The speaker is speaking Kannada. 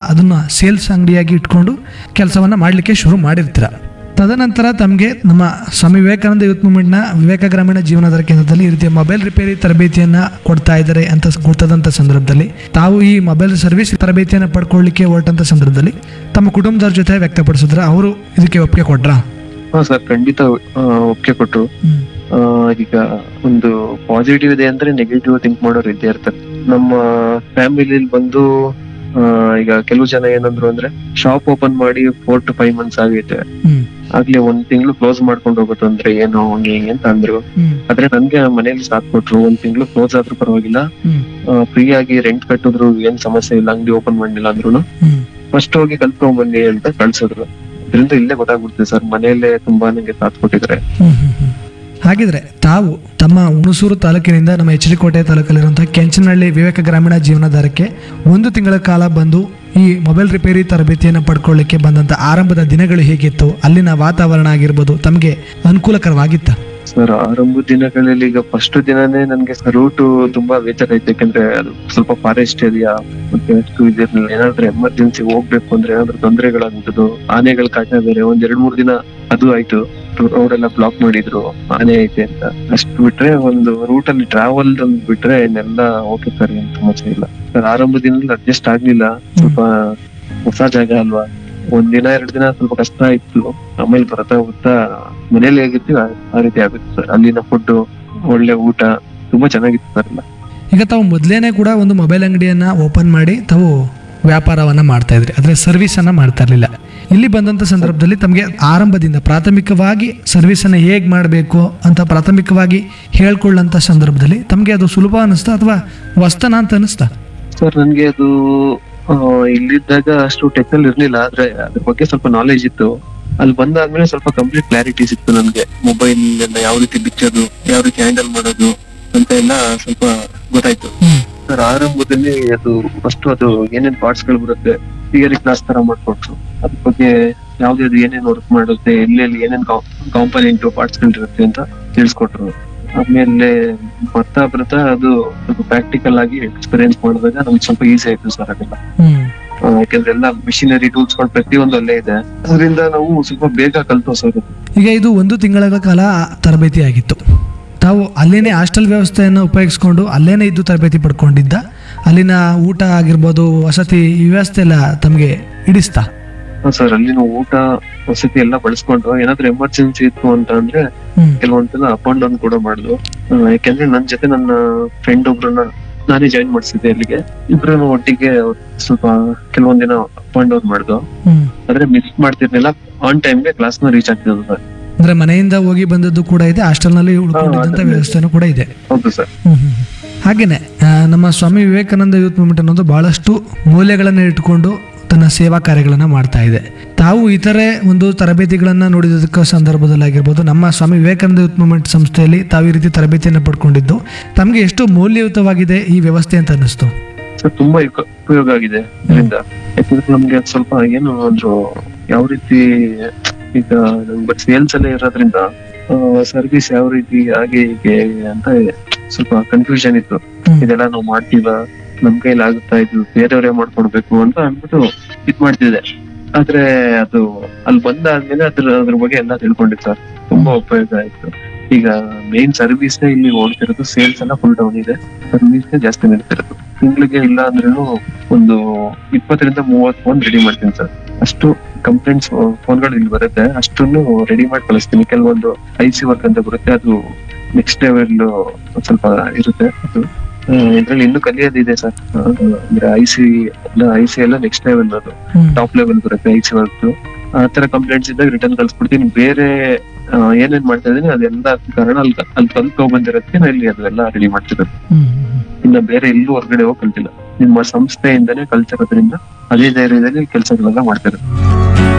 ಅದನ್ನ ಸೇಲ್ಸ್ ಅಂಗಡಿಯಾಗಿ ಇಟ್ಕೊಂಡು ಕೆಲಸವನ್ನ ಮಾಡಲಿಕ್ಕೆ ಶುರು ಮಾಡಿರ್ತೀರ ತದನಂತರ ತಮಗೆ ನಮ್ಮ ಸ್ವಾಮಿ ವಿವೇಕಾನಂದ ಯೂತ್ ಮೂವ್ಮೆಂಟ್ನ ವಿವೇಕ ಗ್ರಾಮೀಣ ಜೀವನಾಧಾರ ಕೇಂದ್ರದಲ್ಲಿ ಈ ರೀತಿಯ ಮೊಬೈಲ್ ರಿಪೇರಿ ತರಬೇತಿಯನ್ನ ಕೊಡ್ತಾ ಇದ್ದಾರೆ ಅಂತ ಗೊತ್ತದಂಥ ಸಂದರ್ಭದಲ್ಲಿ ತಾವು ಈ ಮೊಬೈಲ್ ಸರ್ವಿಸ್ ತರಬೇತಿಯನ್ನು ಪಡ್ಕೊಳ್ಳಿಕ್ಕೆ ಹೊರಟಂತ ಸಂದರ್ಭದಲ್ಲಿ ತಮ್ಮ ಕುಟುಂಬದವ್ರ ಜೊತೆ ವ್ಯಕ್ತಪಡಿಸಿದ್ರ ಅವರು ಇದಕ್ಕೆ ಒಪ್ಪಿಗೆ ಕೊಟ್ರಾ ಹಾ ಸರ್ ಖಂಡಿತ ಆ, ಒಪ್ಪಿಗೆ ಕೊಟ್ರು ಹ್ಮ್ ಆ, ಈಗ ಒಂದು ಪಾಸಿಟಿವ್ ಇದೆ ಅಂದ್ರೆ ನೆಗೆಟಿವ್ ಥಿಂಕ್ ಮಾಡೋರು ಇದ್ದೇ ಇರ್ತಾರೆ ನಮ್ಮ ಫ್ಯಾಮಿಲಿ ಬಂದು ಆ, ಈಗ ಕೆಲವು ಜನ ಏನಂದ್ರು ಅಂದ್ರೆ ಶಾಪ್ ಓಪನ್ ಮಾಡಿ ಫೋರ್ ಟು ಫೈವ್ ಮಂತ್ಸ್ ಆಗೈತೆ ಹ್ಮ್ ಆಗ್ಲೇ ಒಂದ್ ತಿಂಗಳು ಕ್ಲೋಸ್ ಮಾಡ್ಕೊಂಡು ಹೋಗುತ್ತೆ ಅಂದ್ರೆ ಏನು ಹಂಗೆ ಹಿಂಗೆ ಅಂತ ಅಂದ್ರು ಹ್ಮ್ ಆದ್ರೆ ನನ್ಗೆ ಮನೇಲಿ ಸಾಥ್ ಕೊಟ್ರು ಒಂದ್ ತಿಂಗಳು ಕ್ಲೋಸ್ ಆದ್ರೂ ಪರವಾಗಿಲ್ಲ ಹ್ಮ್ ಫ್ರೀ ಆಗಿ ರೆಂಟ್ ಕಟ್ಟಿದ್ರು ಏನ್ ಸಮಸ್ಯೆ ಇಲ್ಲ ಅಂಗಡಿ ಓಪನ್ ಮಾಡಿಲ್ಲ ಅಂದ್ರು ಹ್ಮ್ ಫಸ್ಟ್ ಹೋಗಿ ಕಲ್ತ್ಕೊಂಡ್ ಬನ್ನಿ ಅಂತ ಕಳ್ಸಿದ್ರು ಇದರಿಂದ ಇಲ್ಲೇ ಗೊತ್ತಾಗ್ಬಿಡ್ತದೆ ಸರ್ ಮನೆಯಲ್ಲೇ ತುಂಬಾ ನಂಗೆ ಸಾಥ್ ಕೊಟ್ಟಿದ್ದಾರೆ ಹ್ಮ್ ಹ್ಮ್ ಹ್ಮ್. ಹಾಗಿದ್ರೆ ತಾವು ತಮ್ಮ ಹುಣಸೂರು ತಾಲೂಕಿನಿಂದ ನಮ್ಮ ಎಚ್ ಡಿ ಕೋಟೆ ತಾಲೂಕಲ್ಲಿರುವಂತಹ ಕೆಂಚನಹಳ್ಳಿ ವಿವೇಕ ಗ್ರಾಮೀಣ ಜೀವನಾಧಾರಕ್ಕೆ ಒಂದು ತಿಂಗಳ ಕಾಲ ಬಂದು ಈ ಮೊಬೈಲ್ ರಿಪೇರಿ ತರಬೇತಿಯನ್ನು ಪಡ್ಕೊಳ್ಳಿಕ್ಕೆ ಬಂದಂತ ಆರಂಭದ ದಿನಗಳು ಹೇಗಿತ್ತು ಅಲ್ಲಿನ ವಾತಾವರಣ ಆಗಿರ್ಬೋದು ತಮಗೆ ಅನುಕೂಲಕರವಾಗಿತ್ತ ಸರ್ ಆರಂಭದ ದಿನಗಳಲ್ಲಿ ಈಗ ಫಸ್ಟ್ ದಿನನೇ ನನ್ಗೆ ರೂಟ್ ತುಂಬಾ ಬೇಜಾರಾಯ್ತು ಯಾಕಂದ್ರೆ ಅದು ಸ್ವಲ್ಪ ಫಾರೆಸ್ಟ್ ಏರಿಯಾ ಮತ್ತೆ ಅಷ್ಟು ಇದಿರ್ಲಿಲ್ಲ ಏನಾದ್ರೂ ಎಮರ್ಜೆನ್ಸಿ ಹೋಗ್ಬೇಕು ಅಂದ್ರೆ ಏನಾದ್ರೂ ತೊಂದರೆಗಳಾಗ್ಬಿಟ್ಟದು ಆನೆಗಳ ಕಾಟ ಬೇರೆ ಒಂದ್ ಎರಡ್ ಮೂರ್ ದಿನ ಅದು ಆಯ್ತು ರೋಡ್ ಎಲ್ಲ ಬ್ಲಾಕ್ ಮಾಡಿದ್ರು ಆನೆ ಐತೆ ಅಂತ ಅಷ್ಟು ಬಿಟ್ರೆ ಒಂದು ರೂಟ್ ಅಲ್ಲಿ ಟ್ರಾವೆಲ್ ಬಿಟ್ರೆ ಇನ್ನೆಲ್ಲ ಓಕೆ ಸರ್ ಏನ್ ಸಮಸ್ಯೆ ಇಲ್ಲ ಸರ್ ಆರಂಭ ದಿನದಲ್ಲಿ ಅಡ್ಜಸ್ಟ್ ಆಗ್ಲಿಲ್ಲ ಸ್ವಲ್ಪ ಹೊಸ ಜಾಗ ಅಲ್ವಾ ಒಂದ್ ದಿನ ಎರಡ್ ದಿನ ಸ್ವಲ್ಪ ಕಷ್ಟ ಆಯ್ತು ಆಮೇಲೆ ಬರ್ತಾ ಬರ್ತಾ ಮನೇಲಿ ಹೇಗಿರ್ತೀವಿ ಆ- ಆ ರೀತಿ ಆಗುತ್ತೆ ಸರ್ ಅಲ್ಲಿನ ಫುಡ್ ಒಳ್ಳೆ ಊಟ ತುಂಬಾ ಚೆನ್ನಾಗಿತ್ತು ಸರ್ ಎಲ್ಲ ಈಗ ತಾವು ಮೊದಲೇನೆ ಕೂಡ ಒಂದು ಮೊಬೈಲ್ ಅಂಗಡಿಯನ್ನ ಓಪನ್ ಮಾಡಿ ತಾವು ವ್ಯಾಪಾರವನ್ನ ಮಾಡ್ತಾ ಇದ್ರಿ ಆದರೆ ಸರ್ವಿಸ್ ಅನ್ನ ಮಾಡ್ತಾ ಇರಲಿಲ್ಲ ಇಲ್ಲಿ ಬಂದಂತ ಸಂದರ್ಭದಲ್ಲಿ ತಮಗೆ ಆರಂಭದಿಂದ ಪ್ರಾಥಮಿಕವಾಗಿ ಸರ್ವಿಸ್ ಅನ್ನ ಹೇಗೆ ಮಾಡಬೇಕು ಅಂತ ಪ್ರಾಥಮಿಕವಾಗಿ ಹೇಳ್ಕೊಳ್ಳಂತ ಸಂದರ್ಭದಲ್ಲಿ ತಮಗೆ ಅದು ಸುಲಭ ಅನಿಸ್ತಾ ಅಥವಾ ವಸ್ತನ ಅಂತ ಅನಿಸ್ತಾ ಸರ್ ನನ್ಗೆ ಅದು ಆ, ಇಲ್ಲಿದ್ದಾಗ ಅಷ್ಟು ಟೆಕ್ನಲ್ ಇರ್ಲಿಲ್ಲ ಆದ್ರೆ ಅದ್ರ ಬಗ್ಗೆ ಸ್ವಲ್ಪ ನಾಲೆಜ್ ಇತ್ತು ಅಲ್ಲಿ ಬಂದಾದ್ಮೇಲೆ ಸ್ವಲ್ಪ ಕಂಪ್ಲೀಟ್ ಕ್ಲಾರಿಟಿ ಸಿಕ್ತು ನನ್ಗೆ ಮೊಬೈಲ್ ಯಾವ ರೀತಿ ಬಿಚ್ಚೋದು ಯಾವ ರೀತಿ ಹ್ಯಾಂಡಲ್ ಮಾಡೋದು ಅಂತ ಎಲ್ಲ ಸ್ವಲ್ಪ ಗೊತ್ತಾಯ್ತು ಹ್ಮ್ ಸರ್ ಆರಂಭದಲ್ಲಿ ಅದು ಫಸ್ಟ್ ಅದು ಏನೇನ್ ಪಾರ್ಟ್ಸ್ ಗಳು ಬರುತ್ತೆ ಥಿಯರಿ ಕ್ಲಾಸ್ ತರ ಮಾಡ್ಕೊಟ್ರು ಅದ್ರ ಬಗ್ಗೆ ಯಾವ್ದು ಏನೇನ್ ವರ್ಕ್ ಮಾಡುತ್ತೆ ಎಲ್ಲೆಲ್ಲಿ ಏನೇನ್ ಕಾಂಪನೆಂಟ್ ಪಾರ್ಟ್ಸ್ ಗಳಿರುತ್ತೆ ಅಂತ ತಿಳಿಸ್ಕೊಟ್ರು ಆಮೇಲೆ ಬರ್ತಾ ಬರ್ತಾ ಅದು ಸ್ವಲ್ಪ ಪ್ರಾಕ್ಟಿಕಲ್ ಆಗಿ ಎಕ್ಸ್ಪೀರಿಯನ್ಸ್ ಮಾಡಿದಾಗ ನಮ್ಗೆ ಸ್ವಲ್ಪ ಈಸಿ ಆಯ್ತು ಸರ್ ಅದೆಲ್ಲ ಹ್ಮ್ ಆ, ಯಾಕಂದ್ರೆ ಎಲ್ಲ ಮಿಷಿನರಿ ಟೂಲ್ಸ್ ಗಳು ಪ್ರತಿಯೊಂದು ಅಲ್ಲೇ ಇದೆ ಅದರಿಂದ ನಾವು ಸ್ವಲ್ಪ ಬೇಗ ಕಲ್ತು ಸರ್ ಈಗ ಇದು ಒಂದು ತಿಂಗಳ ಕಾಲ ತರಬೇತಿ ಆಗಿತ್ತು ತಾವು ಅಲ್ಲೇನೆ ಹಾಸ್ಟೆಲ್ ವ್ಯವಸ್ಥೆಯನ್ನು ಉಪಯೋಗಿಸ್ಕೊಂಡು ಅಲ್ಲೇನೆ ಇದ್ದು ತರಬೇತಿ ಪಡ್ಕೊಂಡಿದ್ದ ಅಲ್ಲಿನ ಊಟ ಆಗಿರ್ಬೋದು ವಸತಿ ಈ ವ್ಯವಸ್ಥೆ ಎಲ್ಲ ತಮಗೆ ಹಿಡಿಸ್ತಾ ಸರ್ ಅಲ್ಲಿನ ಊಟ ವಸತಿ ಎಲ್ಲ ಬಳಸ್ಕೊಂಡು ಏನಾದ್ರೂ ಎಮರ್ಜೆನ್ಸಿ ಇತ್ತು ಅಂತ ಅಂದ್ರೆ ಹ್ಮ್ ಕೆಲವೊಂದ್ಸಲ ಅಪ್ ಅಂಡ್ ಡೌನ್ ಕೂಡ ಮಾಡಿದ್ವು ಆ, ಯಾಕೆಂದ್ರೆ ನನ್ ಜೊತೆ ನನ್ನ ಫ್ರೆಂಡ್ ಒಬ್ರನ್ನ ನಾನೇ ಜಾಯಿನ್ ಮಾಡಿಸಿದ್ದೆ ಅಲ್ಲಿಗೆ ಇಬ್ರು ಒಟ್ಟಿಗೆ ಸ್ವಲ್ಪ ಕೆಲವೊಂದ್ ದಿನ ಅಪ್ ಅಂಡ್ ಡೌನ್ ಮಾಡಿದ್ವು ಹ್ಮ್ ಆದ್ರೆ ಮಿಸ್ ಮಾಡ್ತಿರ್ಲಿಲ್ಲ ಆನ್ ಟೈಮ್ಗೆ ಕ್ಲಾಸ್ ನ ರೀಚ್ ಆಗ್ತಿದ್ವು ಸರ್ ಅಂದ್ರೆ ಮನೆಯಿಂದ ಹೋಗಿ ಬಂದದ್ದು ಕೂಡ ಇದೆ ಹಾಸ್ಟೆಲ್ನಲ್ಲಿ ಉಳ್ಕೊಂಡಿದ್ದಂಥ ಅದನ್ನೇ. ವ್ಯವಸ್ಥೆನೂ ಕೂಡ ಇದೆ ಹೌದು ಸರ್ ಹ್ಮ್ ಹ್ಮ್ ಹ್ಮ್. ಹಾಗೇನೆ ಆ, ನಮ್ಮ ಸ್ವಾಮಿ ವಿವೇಕಾನಂದ ಯೂತ್ ಮೂವ್ಮೆಂಟ್ ಅನ್ನೋದು ಬಹಳಷ್ಟು ಮೌಲ್ಯಗಳನ್ನು ಇಟ್ಕೊಂಡು ತನ್ನ ಸೇವಾ ಕಾರ್ಯಗಳನ್ನು ಮಾಡ್ತಾ ಇದೆ ತಾವು ಇತರೆ ಒಂದು ತರಬೇತಿಗಳನ್ನು ನೋಡಿದ್ದಕ್ಕ ಸಂದರ್ಭದಲ್ಲಿ ಆಗಿರ್ಬೋದು ನಮ್ಮ ಸ್ವಾಮಿ ವಿವೇಕಾನಂದ ಯೂತ್ ಮೂವ್ಮೆಂಟ್ ಸಂಸ್ಥೆಯಲ್ಲಿ ತಾವು ಈ ರೀತಿ ತರಬೇತಿಯನ್ನು ಪಡ್ಕೊಂಡಿದ್ದು ತಮಗೆ ಎಷ್ಟು ಮೌಲ್ಯಯುತವಾಗಿದೆ ಈ ವ್ಯವಸ್ಥೆ ಅಂತ ಅನ್ನಿಸ್ತು ಸರ್ ತುಂಬಾ ಉಪ- ಉಪಯೋಗ ಆಗಿದೆ ಇದರಿಂದ ಯಾಕಂದ್ರೆ ನಮ್ಗೆ ಅದ್ ಸ್ವಲ್ಪ ಏನು ಅಂದ್ರು ಯಾವ ರೀತಿ ಈಗ ನಮ್ಗೆ ಸೇಲ್ಸ್ ಎಲ್ಲ ಇರೋದ್ರಿಂದ ಸರ್ವಿಸ್ ಯಾವ ರೀತಿ ಹಾಗೆ ಹೀಗೆ ಅಂತ ಸ್ವಲ್ಪ ಕನ್ಫ್ಯೂಷನ್ ಇತ್ತು ಹ್ಮ್. ಇದೆಲ್ಲ ನಾವು ಮಾಡ್ತೀವ ನಮ್ ಕೈಲಿ ಆಗುತ್ತಾ ಇದು ಬೇರೆಯವರೇ ಮಾಡ್ಕೊಡ್ಬೇಕು ಅಂತ ಅಂದ್ಬಿಟ್ಟು ಇದ್ ಮಾಡ್ತಿದ್ದೆ ಆದ್ರೆ ಅದು ಅಲ್ಲಿ ಬಂದಾದ್ಮೇಲೆ ಅದ್ರ ಅದ್ರ ಬಗ್ಗೆ ಎಲ್ಲ ತಿಳ್ಕೊಂಡಿತ್ತು ಸರ್ ತುಂಬಾ ಉಪಯೋಗ ಆಯ್ತು ಈಗ ಮೇನ್ ಸರ್ವಿಸ್ ಇಲ್ಲಿ ಓಡ್ತಿರೋದು ಸೇಲ್ಸ್ ಎಲ್ಲ ಫುಲ್ ಡೌನ್ ಇದೆ ಸರ್ವಿಸ್ ಜಾಸ್ತಿ ನಡೀತಿರೋದು ತಿಂಗಳಿಗೆ ಇಲ್ಲ ಅಂದ್ರೂ ಒಂದು ಇಪ್ಪತ್ತರಿಂದ ಮೂವತ್ ಫೋನ್ ರೆಡಿ ಮಾಡ್ತೀನಿ ಸರ್ ಅಷ್ಟು ಕಂಪ್ಲೇಂಟ್ಸ್ ಫೋನ್ಗಳು ಇಲ್ಲಿ ಬರುತ್ತೆ ಅಷ್ಟನ್ನು ರೆಡಿ ಮಾಡಿ ಕಳಿಸ್ತೀನಿ ಕೆಲವೊಂದು ಐ ಸಿ ವರ್ಕ್ ಅಂತ ಬರುತ್ತೆ ಅದು ನೆಕ್ಸ್ಟ್ ಲೆವೆಲ್ ಸ್ವಲ್ಪ ಇರುತ್ತೆ ಅದು ಇದ್ರಲ್ಲಿ ಇನ್ನೂ ಕಲಿಯೋದಿದೆ ಸರ್ ಅಂದ್ರೆ ಐ ಸಿ ಐ ಸಿ ಎಲ್ಲ ನೆಕ್ಸ್ಟ್ ಲೆವೆಲ್ ಅದು ಹ್ಮ್. ಟಾಪ್ ಲೆವೆಲ್ ಬರುತ್ತೆ ಐ ಸಿ ವರ್ಕ್ ಆ ತರ ಕಂಪ್ಲೇಂಟ್ಸ್ ಇದ್ದಾಗ ರಿಟರ್ನ್ ಕಳ್ಸ್ಬಿಡ್ತೀನಿ ಬೇರೆ ಆ, ಏನೇನ್ ಮಾಡ್ತಾ ಇದೀನಿ ಅದೆಲ್ಲ ಕಾರಣ ಅಲ್ಲಿ ಅಲ್ಲಿ ಕಲ್ತ್ಕೊ ಬಂದಿರೋದಕ್ಕೆ ನಾನು ಇಲ್ಲಿ ಅದೆಲ್ಲ ರೆಡಿ ಮಾಡ್ತಿರೋದು ಹ್ಮ್ ಹ್ಮ್ ಇನ್ನ ಬೇರೆ ಎಲ್ಲೂ ಹೊರಗಡೆ ಹೋಗಿ ಕಲ್ತಿಲ್ಲ ನಿಮ್ಮ ಸಂಸ್ಥೆಯಿಂದನೇ ಕಲ್ತಿರೋದ್ರಿಂದ ಅದೇ ಧೈರ್ಯದಲ್ಲಿ ಕೆಲಸಗಳೆಲ್ಲ ಮಾಡ್ತಿರೋದು